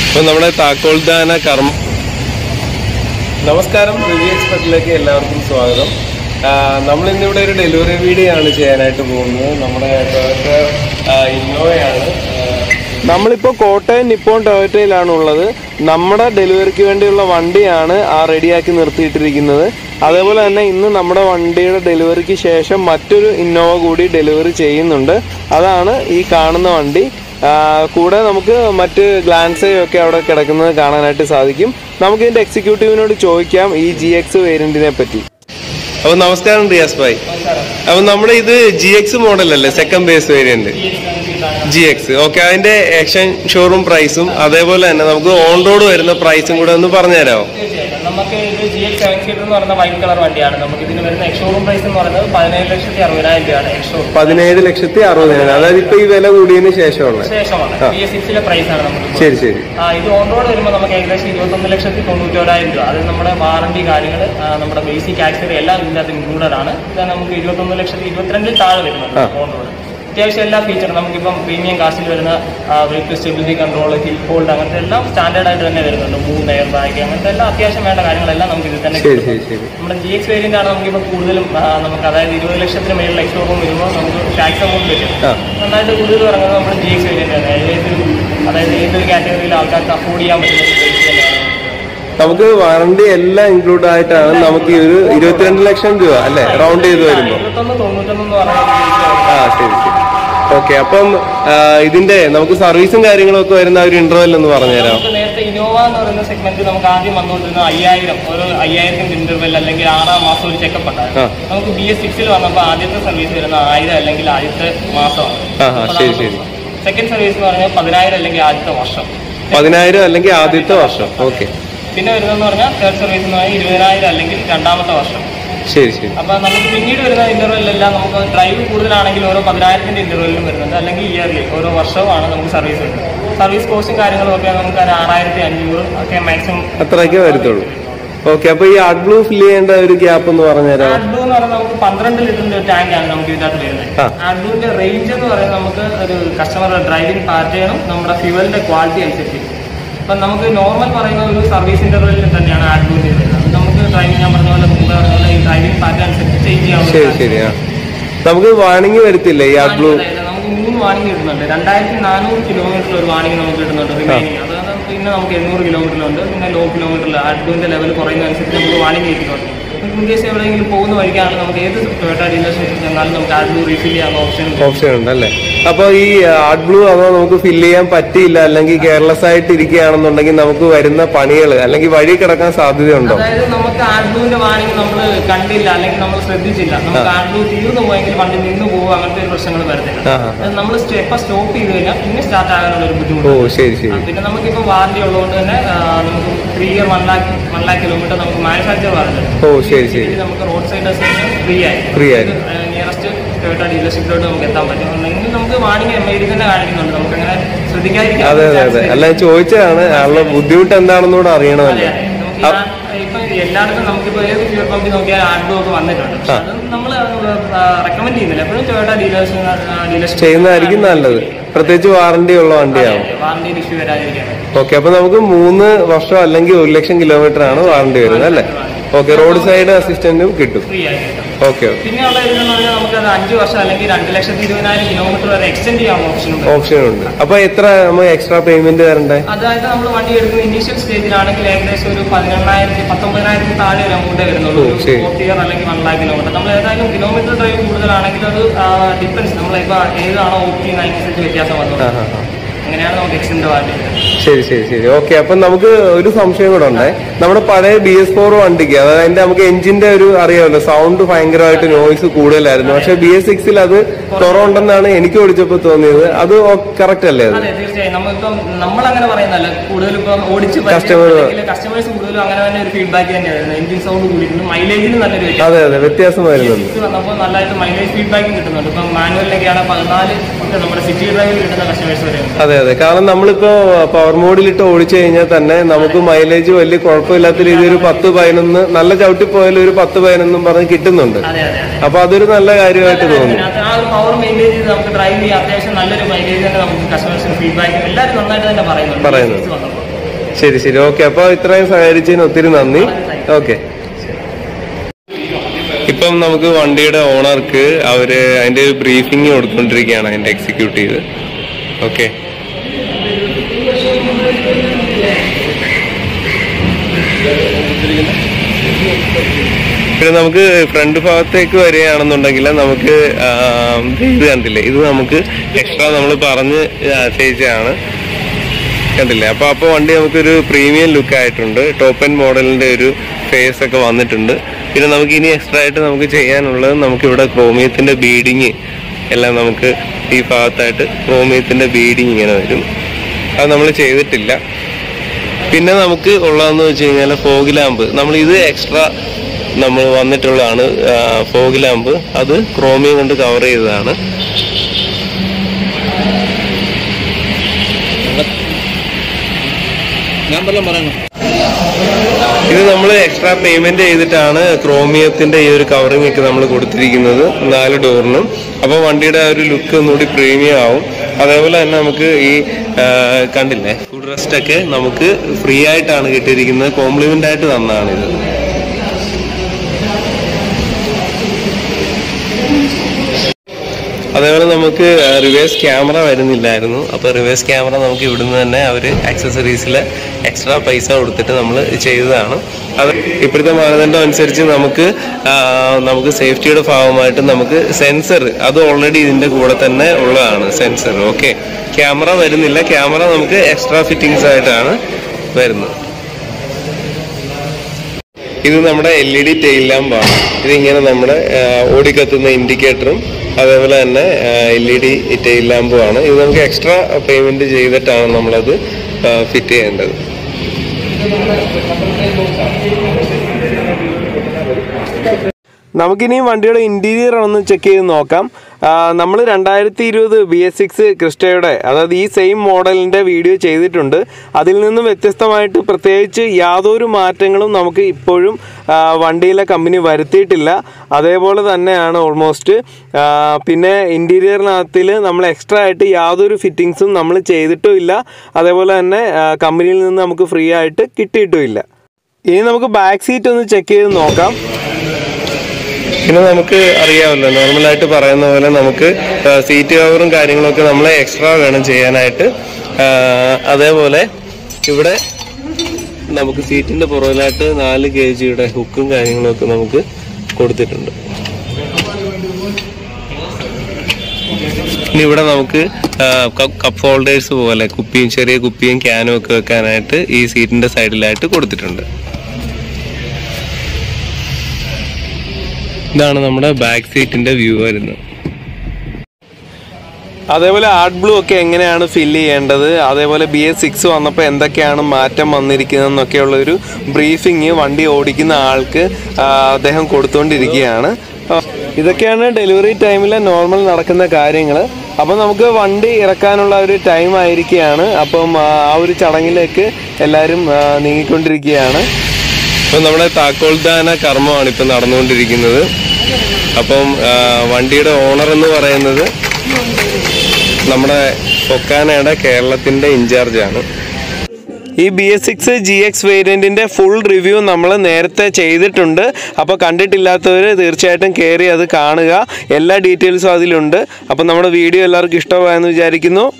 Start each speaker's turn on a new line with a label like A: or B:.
A: ഇപ്പൊ നമ്മുടെ താക്കോൽദാന കർമ്മ നമസ്കാരം റിവ്യൂ എക്സ്പെർട്ടിലേക്ക് എല്ലാവർക്കും സ്വാഗതം നമ്മൾ ഇന്നിവിടെ ഒരു ഡെലിവറി വീഡിയോ ആണ് ചെയ്യാനായിട്ട് പോകുന്നത് നമ്മുടെ ടൊയോട്ട ഇന്നോവയാണ് നമ്മളിപ്പോൾ കോട്ടയം നിപ്പോൺ ടൊയോട്ടയിലാണ് ഉള്ളത് നമ്മുടെ ഡെലിവറിക്ക് വേണ്ടിയുള്ള വണ്ടിയാണ് ആ റെഡിയാക്കി നിർത്തിയിട്ടിരിക്കുന്നത് അതേപോലെ തന്നെ ഇന്ന് നമ്മുടെ വണ്ടിയുടെ ഡെലിവറിക്ക് ശേഷം മറ്റൊരു ഇന്നോവ കൂടി ഡെലിവറി ചെയ്യുന്നുണ്ട് അതാണ് ഈ കാണുന്ന വണ്ടി ആ, കൂടെ നമുക്ക് മറ്റ് ഗ്ലാൻസയും ഒക്കെ അവിടെ കിടക്കുന്നത് കാണാനായിട്ട് സാധിക്കും നമുക്ക് ഇതിന്റെ എക്സിക്യൂട്ടീവിനോട് ചോദിക്കാം ഈ ജി എക്സ് വേരിയന്റിനെ പറ്റി അപ്പൊ നമസ്കാരം റിയാസ് ഭായ് അപ്പൊ നമ്മുടെ ഇത് ജി എക്സ് മോഡൽ അല്ലേ second base variant G X okay അതിന്റെ എക്ഷൻ ഷോറൂം പ്രൈസും അതേപോലെ തന്നെ നമുക്ക് ഓൺ റോഡ് വരുന്ന പ്രൈസും കൂടെ ഒന്ന് പറഞ്ഞുതരാമോ
B: തീർച്ചയായിട്ടും നമുക്ക് ഇത് ജി എക്സ് സെവൻ സീറ്റർ എന്ന് പറയുന്ന വൈറ്റ് കളർ വണ്ടിയാണ് നമുക്ക് ഇതിന് വരുന്ന എക്സ്ഷോറൂം പ്രൈസ് എന്ന് പറയുന്നത് പതിനേഴ് ലക്ഷത്തി അറുപതിനായിരം രൂപയാണ് എക്സ്ഷോറൂം
A: പതിനേഴ് ലക്ഷത്തി അറുപതിനായിരം അതായത് ഇപ്പൊ ഈ വില കൂടിയതിന് ശേഷമുള്ള
B: ശേഷമാണ് ബി എസ് സിക്സിലെ പ്രൈസ് ആണ് നമുക്ക്
A: ശരി ശരി
B: ആ ഇത് ഓൺ റോഡ് വരുമ്പോൾ നമുക്ക് ഏകദേശം ഇരുപത്തൊന്ന് ലക്ഷത്തി തൊണ്ണൂറ്റോരായിരം രൂപ അത് നമ്മുടെ വാറണ്ടി കാര്യങ്ങൾ നമ്മുടെ ബേസിക് ആക്സറി എല്ലാം ഇതിനകത്ത് ഇൻക്ലൂഡഡ് ആണ് ഇത് നമുക്ക് ഇരുപത്തൊന്ന് ലക്ഷത്തി ഇരുപത്തിരണ്ടിൽ താഴെ വരുന്നുണ്ട്
A: ആ.
B: ഓൺ റോഡ് അത്യാവശ്യം എല്ലാ ഫീച്ചറും നമുക്കിപ്പം പ്രീമിയം കാസ്റ്റിൽ വരുന്ന vehicle stability control hill hold അങ്ങനത്തെ എല്ലാം സ്റ്റാൻഡേർഡ് ആയിട്ട് തന്നെ വരുന്നുണ്ട് മൂന്ന് എയർ ബാഗ് അങ്ങനത്തെ എല്ലാം അത്യാവശ്യം വേണ്ട കാര്യങ്ങളെല്ലാം നമുക്ക് ഇതിൽ തന്നെ
A: ശരി ശരി ശരി
B: നമ്മുടെ ജി എക്സ് വേരിയന്റ് ആണ് നമുക്കിപ്പോൾ കൂടുതലും ആ, നമുക്ക് അതായത് ഇരുപത് ലക്ഷത്തിന് മേളിൽ എക്സ്ഷോറൂം വരുമ്പോൾ നമുക്ക് ടാക്സ് എമൗണ്ട് വരും
A: ആ
B: നന്നായിട്ട് കൂടുതൽ ഇറങ്ങുന്നത് നമ്മുടെ ജി എക്സ് വേരിയന്റ് ആണ് ഏതൊരു അതായത് ഏതൊരു കാറ്റഗറിയിൽ ആൾക്കാർക്ക് അഫോർഡ് ചെയ്യാൻ പറ്റുന്ന ഒരു price തന്നെയാണ്
A: നമുക്ക് വാറണ്ടി എല്ലാം ഇൻക്ലൂഡ് ആയിട്ടാണ് നമുക്ക് ഈ ഒരു ഇരുപത്തിരണ്ട് ലക്ഷം രൂപ അല്ലെ റൗണ്ട് ചെയ്ത് വരുമ്പോ
B: ഇരുപത്തൊന്ന് തൊണ്ണൂറ്റൊന്ന് എന്ന് പറയുന്നത്
A: ആ ശരി ശരി ഓക്കെ അപ്പം ആ, ഇതിന്റെ നമുക്ക് സർവീസും കാര്യങ്ങളും ഒക്കെ വരുന്ന ഒരു ഇന്റർവെൽ എന്ന് പറഞ്ഞുതരാം
B: നമുക്ക് നേരത്തെ ഇനോവ എന്ന് പറയുന്ന സെഗ്മെന്റ് നമുക്ക് ആദ്യം വന്നുകൊണ്ടിരുന്ന അയ്യായിരം ഒരു അയ്യായിരത്തിന്റെ ഇന്റർവെൽ അല്ലെങ്കിൽ ആറാം മാസം ഒരു ചെക്കപ്പ് ഉണ്ടായിരുന്നു
A: ആ.
B: നമുക്ക് ബി എസ് സിക്സിൽ വന്നപ്പോൾ ആദ്യത്തെ സർവീസ് വരുന്ന ആയിരം അല്ലെങ്കിൽ ആദ്യത്തെ മാസമാണ്
A: ആ, ആ, ശരി, ശരി.
B: സെക്കൻഡ് സർവീസ് എന്ന് പറഞ്ഞാൽ പതിനായിരം അല്ലെങ്കിൽ ആദ്യത്തെ വർഷം
A: പതിനായിരം അല്ലെങ്കിൽ ആദ്യത്തെ വർഷം ഓക്കെ
B: പിന്നെ വരുന്നതെന്ന് പറഞ്ഞാൽ തേർഡ് സർവീസ് എന്ന് പറഞ്ഞാൽ ഇരുപതിനായിരം അല്ലെങ്കിൽ രണ്ടാമത്തെ വർഷം
A: ശരി ശരി
B: അപ്പൊ നമുക്ക് പിന്നീട് വരുന്ന ഇന്റർവെല്ലെല്ലാം നമുക്ക് ഡ്രൈവ് കൂടുതലാണെങ്കിൽ ഓരോ പതിനായിരത്തിന്റെ ഇന്റർവെല്ലും വരുന്നുണ്ട് അല്ലെങ്കിൽ ഇയർലി ഓരോ വർഷവുമാണ് നമുക്ക് സർവീസ് വരുന്നത് സർവീസ് കോസ്റ്റും കാര്യങ്ങളും ഒക്കെ നമുക്ക് ഒരു ആറായിരത്തി അഞ്ഞൂറ് ഒക്കെ മാക്സിമം
A: അത്രയൊക്കെ വരത്തുള്ളൂ ഓക്കെ അപ്പൊ ഈ ആർട്ട് ബ്ലൂ ഫില്ല് ചെയ്യേണ്ട ഒരു ഗ്യാപ്പ് എന്ന് പറഞ്ഞുതരാം
B: ആഡ്ബ്ലൂ എന്ന് പറയുന്നത് നമുക്ക് പന്ത്രണ്ട് ലിറ്ററിന്റെ ഒരു ടാങ്കാണ് നമുക്ക് ഇതിനകത്ത് വരുന്നത്
A: ആ.
B: ആഡ്ബ്ലൂവിന്റെ റേഞ്ച് എന്ന് പറയുന്നത് നമുക്ക് ഒരു കസ്റ്റമറുടെ ഡ്രൈവിംഗ് പാറ്റേണും നമ്മുടെ ഫ്യൂവലിന്റെ ക്വാളിറ്റി അനുസരിച്ച് ഇപ്പം നമുക്ക് നോർമൽ പറയുന്ന ഒരു സർവീസ് ഇന്റർവെല്ലിൽ തന്നെയാണ് ആഡ്ബ്ലൂവിന്റെ വരുന്നത് അത് നമുക്ക് ഡ്രൈവിംഗ് ഞാൻ പറഞ്ഞ പോലെ മുമ്പ് പറഞ്ഞ പോലെ ഈ ഡ്രൈവിംഗ് പാറ്റേൺ അനുസരിച്ച് ചേഞ്ച് ചെയ്യാവുന്ന
A: ശരി ശരി ആ നമുക്ക് വാണിംഗ് വരത്തില്ലേ ഈ ആർട്ട് ബ്ലൂ
B: അതായത് നമുക്ക് മൂന്ന് വാണിംഗ് കിട്ടുന്നുണ്ട് രണ്ടായിരത്തി നാനൂറ് കിലോമീറ്റർ ഒരു വാണിംഗ് നമുക്ക് കിട്ടുന്നുണ്ട് റിമൈനിങ് അത് പിന്നെ നമുക്ക് എണ്ണൂറ് കിലോമീറ്ററിലുണ്ട് പിന്നെ ലോ കിലോമീറ്ററിൽ ആഡ്ബിന്റെ ലെവൽ കുറയുന്നതനുസരിച്ച് നമുക്ക് വാണിംഗ് കിട്ടുന്നുണ്ട് ഇൻ കേസ് എവിടെയെങ്കിലും പോകുന്ന വഴിക്കാണ് നമുക്ക് ഏത് ടൊയോട്ട ഡീലർഷിപ്പിൽ ചെന്നാലും നമുക്ക് ആഡ്ബിൾ റീഫിൽ ചെയ്യാനുള്ള ഓപ്ഷൻ ഉണ്ട്
A: ഓപ്ഷൻ ഉണ്ട് അല്ലേ അപ്പൊ ഈ ആർട്ട് ബ്ലൂ അതോ നമുക്ക് ഫില്ല് ചെയ്യാൻ പറ്റിയില്ല അല്ലെങ്കിൽ കെയർലെസ് ആയിട്ട് ഇരിക്കുകയാണെന്നുണ്ടെങ്കിൽ നമുക്ക് വരുന്ന പണികൾ അല്ലെങ്കിൽ വഴി കിടക്കാൻ സാധ്യതയുണ്ടോ
B: അതായത് നമുക്ക് ആഡ്ബിന്റെ വാണിംഗ് നമ്മൾ കണ്ടില്ല അല്ലെങ്കിൽ നമ്മൾ ശ്രദ്ധിച്ചില്ല നമുക്ക് ആഡ്ബിൾ തീർന്നു പോയെങ്കിൽ വണ്ടി നിന്ന് പോകും അങ്ങനത്തെ ഒരു പ്രശ്നങ്ങൾ വരത്തില്ല
A: ആ ആ.
B: അത് നമ്മൾ എപ്പോൾ സ്റ്റോപ്പ് ചെയ്ത് കഴിഞ്ഞാൽ പിന്നെ സ്റ്റാർട്ട് ആകാനുള്ള ഒരു
A: ഓ
B: ബുദ്ധിമുട്ട്
A: ശരി ശരി
B: പിന്നെ നമുക്കിപ്പോൾ വാറണ്ടി ഉള്ളതുകൊണ്ട് തന്നെ ആ, നമുക്ക് three year one lakh one lakh kilometre നമുക്ക് മാനുഫാക്ചർ വാറണ്ടി
A: ഓ ശരി ശരി
B: ഇത് നമുക്ക് റോഡ് സൈഡ് അസിസ്റ്റൻസ് ഫ്രീ ആയി
A: Free ആയി.
B: നിയറസ്റ്റ് ടൊയോട്ട ഡീലർഷിപ്പിലോട്ട് നമുക്ക് എത്താൻ പറ്റും അല്ലെങ്കിൽ നമുക്ക് വാണിംഗ് എം ഐ ഡി തന്നെ കാണിക്കുന്നുണ്ട് നമുക്ക് അങ്ങനെ ശ്രദ്ധിക്കാതിരിക്കാൻ
A: അതെ അതെ അതെ അല്ല ഞാൻ ചോദിച്ചതാണ് ആളുടെ ബുദ്ധിമുട്ട് എന്താണെന്ന് കൂടെ
B: അതെ,
A: അറിയണമല്ലോ
B: അതെ. നമുക്ക് ഈ ആ- ഇപ്പൊ എല്ലായിടത്തും നമുക്കിപ്പോ ഏത് ഫ്യൂർ പമ്പിൽ നോക്കിയാൽ ആഡ്ബും ഒക്കെ വന്നിട്ടുണ്ട് പക്ഷെ അത് നമ്മൾ റെക്കമെൻഡ് ചെയ്യുന്നില്ല എപ്പോഴും ടൊയോട്ട ഡീലേഴ്സ് ഡീലർഷിപ്പ്
A: ചെയ്യുന്നതായിരിക്കും നല്ലത് പ്രത്യേകിച്ച് വാറണ്ടി ഉള്ള വണ്ടിയാവും
B: വാറണ്ടി ഇഷ്യൂ വരാതിരിക്കാൻ
A: ഓക്കെ അപ്പൊ നമുക്ക് മൂന്ന് വർഷം അല്ലെങ്കിൽ ഒരു ലക്ഷം കിലോമീറ്റർ ആണ് വാറണ്ടി വരുന്നത് അല്ലേ ഓക്കെ റോഡ് സൈഡ് അസിസ്റ്റന്റും കിട്ടും
B: ഫ്രീ ആയി കിട്ടും
A: ഓക്കെ ഓക്കെ
B: പിന്നെ ഉള്ള ഇതെന്ന് പറഞ്ഞാൽ നമുക്ക് അത് അഞ്ച് വർഷം അല്ലെങ്കിൽ രണ്ട് ലക്ഷത്തി ഇരുപതിനായിരം കിലോമീറ്റർ വരെ എക്സ്റ്റെൻഡ് ചെയ്യാൻ ഓപ്ഷൻ ഉണ്ട്
A: ഓപ്ഷൻ ഉണ്ട് അപ്പൊ എത്ര നമ്മൾ എക്സ്ട്രാ പേയ്മെന്റ് തരണ്ടേ
B: അതായത് നമ്മൾ വണ്ടി എടുക്കുന്ന ഇനീഷ്യൽ സ്റ്റേജിലാണെങ്കിൽ ഏകദേശം ഒരു പതിനെണ്ണായിരത്തി പത്തൊമ്പതിനായിരത്തി താഴെ ഒരു എമൗണ്ട് വരുന്നുള്ളൂ
A: ഓ, ശരി.
B: ഫോർത്ത് ഇയർ അല്ലെങ്കിൽ വൺ ലാക്ക് കിലോമീറ്റർ നമ്മൾ ഏതായാലും കിലോമീറ്റർ ഡ്രൈവ് കൂടുതലാണെങ്കിൽ അത് ഡിപ്പെൻസ് നമ്മളിപ്പോൾ ഏതാണോ ഓപ്റ്റി അതിനനുസരിച്ച് വ്യത്യാസം
A: ആ
B: വന്നത്
A: ആ ആ
B: അങ്ങനെയാണ് നമുക്ക് എക്സ്റ്റെൻഡ് വാറണ്ടി
A: ശരി ശരി ശരി ഓക്കെ അപ്പൊ നമുക്ക് ഒരു സംശയം കൂടെ ഉണ്ടേ നമ്മുടെ പഴയ ബി എസ് ഫോർ വണ്ടിക്ക് അതായത് അതിന്റെ നമുക്ക് എഞ്ചിന്റെ ഒരു അറിയാമല്ലോ സൗണ്ട് ഭയങ്കരമായിട്ട് നോയ്സ് കൂടുതലായിരുന്നു പക്ഷെ ബി എസ് സിക്സിൽ അത് കുറവുണ്ടെന്നാണ് എനിക്ക് ഓടിച്ചപ്പോ തോന്നിയത് അത് കറക്റ്റ് അല്ലേ അത്
B: അതെ തീർച്ചയായും നമ്മളിപ്പം നമ്മളങ്ങനെ പറയുന്നല്ല കൂടുതലും ഇപ്പം ഓടിച്ച്
A: Customer-
B: കസ്റ്റമേഴ്സ് കൂടുതലും അങ്ങനെ തന്നെ ഒരു ഫീഡ്ബാക്ക് തന്നെയാണ് വരുന്നത് എഞ്ചിൻ സൗണ്ട് കൂടിയിട്ടുണ്ട് മൈലേജിന് നല്ലൊരു വ്യത്യാസം
A: അതെ അതെ വ്യത്യാസം വരുന്നുണ്ട്
B: സിക്സ് വന്നപ്പോൾ നല്ലതായിട്ട് മൈലേജ് ഫീഡ്ബാക്കും കിട്ടുന്നുണ്ട് ഇപ്പം മാനുവലിലൊക്കെയാണ് പതിനാല് ഒക്കെ നമ്മുടെ സിറ്റി ഡ്രൈവിൽ കിട്ടുന്ന കസ്റ്റമേഴ്സ് വരെ ഉണ്ട്
A: അതെ അതെ കാരണം നമ്മളിപ്പോ പവർ മോഡിലിട്ട് ഓടിച്ചു കഴിഞ്ഞാൽ തന്നെ നമുക്ക് മൈലേജ് വലിയ കുഴപ്പമില്ലാത്ത രീതിയിൽ ഒരു പത്ത് പതിനൊന്ന് നല്ല ചവിട്ടി പോയാലും ഒരു പത്ത് പതിനൊന്നും പറഞ്ഞ് കിട്ടുന്നുണ്ട്
B: അതെ അതെ അതെ
A: അപ്പൊ അതൊരു നല്ല കാര്യമായിട്ട് തോന്നുന്നു
B: അതിനകത്ത് ആ ഒരു പവർ മെയിൻറ്റെയിൻ ചെയ്ത് നമുക്ക് ഡ്രൈവ് ചെയ്യാൻ അത്യാവശ്യം നല്ലൊരു മൈലേജ് തന്നെ നമുക്ക് കസ്റ്റമേഴ്സിന് ഫീഡ്ബാക്കും എല്ലാവരും നന്നായിട്ട് തന്നെ പറയുന്നുണ്ട്
A: പറയുന്നുണ്ട്.
B: Six വന്നപ്പോൾ
A: ശരി ശരി ഓക്കെ അപ്പോൾ ഇത്രയും സഹകരിച്ചതിന് ഒത്തിരി നന്ദി ഓക്കെ ഇപ്പം നമുക്ക് വണ്ടിയുടെ ഓണർക്ക് അവര് അതിന്റെ ഒരു ബ്രീഫിംഗ് കൊടുത്തോണ്ടിരിക്കുകയാണ് അതിന്റെ എക്സിക്യൂട്ടീവ് ഓക്കെ പിന്നെ നമുക്ക് ഫ്രണ്ട് ഭാഗത്തേക്ക് വരികയാണെന്നുണ്ടെങ്കിൽ നമുക്ക് ആ, ഇത് കണ്ടില്ലേ ഇത് നമുക്ക് എക്സ്ട്രാ നമ്മൾ പറഞ്ഞ് ചെയ്യിച്ചതാണ് കണ്ടില്ലേ അപ്പൊ അപ്പൊ വണ്ടി നമുക്കൊരു പ്രീമിയം ലുക്ക് ആയിട്ടുണ്ട് ടോപ്പ് എൻഡ് മോഡലിന്റെ ഒരു ഫേസ് ഒക്കെ വന്നിട്ടുണ്ട് പിന്നെ നമുക്ക് ഇനി എക്സ്ട്രാ ആയിട്ട് നമുക്ക് ചെയ്യാനുള്ളത് നമുക്ക് ഇവിടെ ക്രോമിയത്തിന്റെ ബീഡിങ് എല്ലാം നമുക്ക് ഈ ഭാഗത്തായിട്ട് ക്രോമിയത്തിന്റെ ബീഡിങ് ഇങ്ങനെ വരും അത് നമ്മൾ ചെയ്തിട്ടില്ല പിന്നെ നമുക്ക് ഉള്ളതെന്ന് വെച്ച് കഴിഞ്ഞാൽ ഫോഗ് ലാമ്പ് നമ്മൾ ഇത് എക്സ്ട്രാ നമ്മൾ വന്നിട്ടുള്ളതാണ് ഫോഗ് ലാമ്പ് അത് ക്രോമിയം കൊണ്ട് കവർ ചെയ്തതാണ്
C: ഞാൻ വല്ലതും പറയണം
A: ഇത് നമ്മൾ എക്സ്ട്രാ പേയ്മെന്റ് ചെയ്തിട്ടാണ് ക്രോമിയത്തിന്റെ ഈ ഒരു കവറിംഗ് ഒക്കെ നമ്മൾ കൊടുത്തിരിക്കുന്നത് നാല് ഡോറിനും അപ്പോൾ വണ്ടിയുടെ ആ ഒരു ലുക്ക് ഒന്നുകൂടി പ്രീമിയം ആവും അതേപോലെ തന്നെ നമുക്ക് ഈ ആ, കണ്ടില്ലേ ഫുഡ് റെസ്റ്റ് ഒക്കെ നമുക്ക് ഫ്രീ ആയിട്ടാണ് കിട്ടിയിരിക്കുന്നത് കോംപ്ലിമെന്റ് ആയിട്ട് തന്നതാണ് ഇത് അതേപോലെ നമുക്ക് റിവേഴ്സ് ക്യാമറ വരുന്നില്ലായിരുന്നു അപ്പോൾ റിവേഴ്സ് ക്യാമറ നമുക്ക് ഇവിടുന്ന് തന്നെ അവർ ആക്സസറീസിൽ എക്സ്ട്രാ പൈസ കൊടുത്തിട്ട് നമ്മൾ ചെയ്തതാണ് അത് ഇപ്പോഴത്തെ മാനദണ്ഡം അനുസരിച്ച് നമുക്ക് ആ, നമുക്ക് സേഫ്റ്റിയുടെ ഭാഗമായിട്ട് നമുക്ക് സെൻസർ അത് ഓൾറെഡി ഇതിന്റെ കൂടെ തന്നെ ഉള്ളതാണ് സെൻസർ ഓക്കെ ക്യാമറ വരുന്നില്ല ക്യാമറ നമുക്ക് എക്സ്ട്രാ ഫിറ്റിങ്സ് ആയിട്ടാണ് വരുന്നത് ഇത് നമ്മുടെ എൽ ഇ ഡി ടെയിൽ ലാമ്പാണ് ഇതിങ്ങനെ നമ്മുടെ ആ, ഓടിക്കത്തുന്ന ഇൻഡിക്കേറ്ററും അതേപോലെ തന്നെ എൽ ഇ ഡി ടെയിൽ ലാമ്പും ആണ് ഇത് നമുക്ക് എക്സ്ട്രാ പേയ്മെന്റ് ചെയ്തിട്ടാണ് നമ്മളത് ഫിറ്റ് ചെയ്യേണ്ടത് നമുക്കിനി വണ്ടിയുടെ ഇന്റീരിയർ ഒന്ന് ചെക്ക് ചെയ്ത് നോക്കാം നമ്മൾ രണ്ടായിരത്തി ഇരുപത് ബി എസ് സിക്സ് ക്രിസ്റ്റയുടെ അതായത് ഈ സെയിം മോഡലിൻ്റെ വീഡിയോ ചെയ്തിട്ടുണ്ട് അതിൽ നിന്നും വ്യത്യസ്തമായിട്ട് പ്രത്യേകിച്ച് യാതൊരു മാറ്റങ്ങളും നമുക്ക് ഇപ്പോഴും ആ, വണ്ടിയിലെ കമ്പനി വരുത്തിയിട്ടില്ല അതേപോലെ തന്നെയാണ് ഓൾമോസ്റ്റ് പിന്നെ ഇൻറ്റീരിയറിനകത്തിൽ നമ്മൾ എക്സ്ട്രാ ആയിട്ട് യാതൊരു ഫിറ്റിങ്സും നമ്മൾ ചെയ്തിട്ടും ഇല്ല അതേപോലെ തന്നെ ആ, കമ്പനിയിൽ നിന്ന് നമുക്ക് ഫ്രീ ആയിട്ട് കിട്ടിയിട്ടും ഇല്ല ഇനി നമുക്ക് ബാക്ക് സീറ്റ് ഒന്ന് ചെക്ക് ചെയ്ത് നോക്കാം പിന്നെ നമുക്ക് അറിയാമല്ലോ നോർമലായിട്ട് പറയുന്ന പോലെ നമുക്ക് സീറ്റ് കവറും കാര്യങ്ങളൊക്കെ നമ്മൾ എക്സ്ട്രാ വേണം ചെയ്യാനായിട്ട് ആ, അതേപോലെ ഇവിടെ നമുക്ക് സീറ്റിന്റെ പുറകിലായിട്ട് നാല് കെ ജിയുടെ ഹുക്കും കാര്യങ്ങളൊക്കെ നമുക്ക് കൊടുത്തിട്ടുണ്ട് ഇനി ഇവിടെ നമുക്ക് കപ്പ് ഹോൾഡേഴ്സ് പോലെ കുപ്പിയും ചെറിയ കുപ്പിയും ക്യാനും ഒക്കെ വെക്കാനായിട്ട് ഈ സീറ്റിന്റെ സൈഡിലായിട്ട് കൊടുത്തിട്ടുണ്ട് ഇതാണ് നമ്മുടെ ബാക്ക് സീറ്റിന്റെ വ്യൂ വരുന്നത് അതേപോലെ ആർട്ട് ബ്ലൂ ഒക്കെ എങ്ങനെയാണ് ഫില്ല് ചെയ്യേണ്ടത് അതേപോലെ ബി എസ് സിക്സ് വന്നപ്പോൾ എന്തൊക്കെയാണ് മാറ്റം വന്നിരിക്കുന്നതെന്നൊക്കെയുള്ള ഒരു ബ്രീഫിങ് വണ്ടി ഓടിക്കുന്ന ആൾക്ക് ആ, അദ്ദേഹം കൊടുത്തുകൊണ്ടിരിക്കുകയാണ് ആ, ഇതൊക്കെയാണ് ഡെലിവറി ടൈമിൽ നോർമൽ നടക്കുന്ന കാര്യങ്ങൾ അപ്പം നമുക്ക് വണ്ടി ഇറക്കാനുള്ള ഒരു ടൈം ആയിരിക്കുകയാണ് അപ്പം ആ ആ ഒരു ചടങ്ങിലേക്ക് എല്ലാവരും ആ, നീങ്ങിക്കൊണ്ടിരിക്കുകയാണ് അപ്പം നമ്മുടെ താക്കോൽദാന കർമ്മമാണ് ഇപ്പം നടന്നുകൊണ്ടിരിക്കുന്നത് അപ്പം ആ, വണ്ടിയുടെ ഓണർ എന്ന് പറയുന്നത് നമ്മുടെ പൊക്കാനയുടെ കേരളത്തിന്റെ ഇൻചാർജാണ് ഈ B S six G X വേരിയന്റിന്റെ ഫുൾ റിവ്യൂ നമ്മൾ നേരത്തെ ചെയ്തിട്ടുണ്ട് അപ്പോൾ കണ്ടിട്ടില്ലാത്തവർ തീർച്ചയായിട്ടും കയറി അത് കാണുക എല്ലാ ഡീറ്റെയിൽസും അതിലുണ്ട് അപ്പോൾ നമ്മുടെ വീഡിയോ എല്ലാവർക്കും ഇഷ്ടമായെന്ന് വിചാരിക്കുന്നു